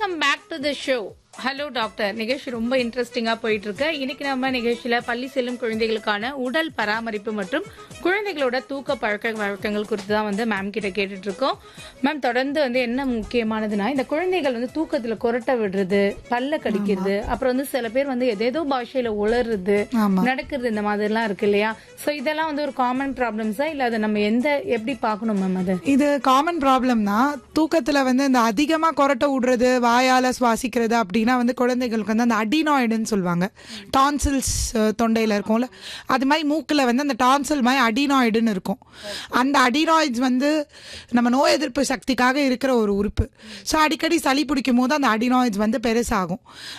Welcome back to the show hello doctor நிகழ்ச்சி ரொம்ப இன்ட்ரெஸ்டிங்கா போயிட்டு இருக்கு இன்னைக்கு நம்ம நிகழ்ச்சியில பள்ளி செல்லும் குழந்தைகளுக்கான உடல் பராமரிப்பு மற்றும் குழந்தைகளோட தூக்க பழக்க வழக்கங்கள் குறித்து தான் வந்து மேம் கிட்ட கேட்டுட்டு இருக்கோம் மேம் தொடர்ந்து வந்து என்ன முக்கியமானதுன்னா இந்த குழந்தைகள் வந்து தூக்கத்துல கொரட்டை விடுறது பல்ல கடிக்கிறது அப்புறம் வந்து சில பேர் வந்து எதேதோ பாஷையில உளறுறது ஆமா. நடக்கிறது இந்த மாதிரிலாம் இருக்கு இல்லையா சோ இதெல்லாம் வந்து ஒரு காமன் ப்ராப்ளம்ஸா இல்ல அதை நம்ம எந்த எப்படி பார்க்கணும் மேம் அது இது காமன் ப்ராப்ளம் தான் தூக்கத்துல வந்து இந்த அதிகமா கொரட்டை விடுறது வாயால சுவாசிக்கிறது அப்படின்னா வந்து குழந்தைகளுக்கு வந்து அந்த அடினாய்டுன்னு சொல்லுவாங்க டான்சில்ஸ் தொண்டையில இருக்கும்ல அது மாதிரி மூக்குல வந்து அந்த டான்சில் மாதிரி அடினாய்டுன்னு இருக்கும் அந்த அடினாய்ட்ஸ் வந்து நம்ம நோய் எதிர்ப்பு சக்திக்காக இருக்கிற ஒரு உறுப்பு ஸோ அடிக்கடி சளி பிடிக்கும் போது அந்த அடினாய்ட்ஸ் வந்து பெருசாகும்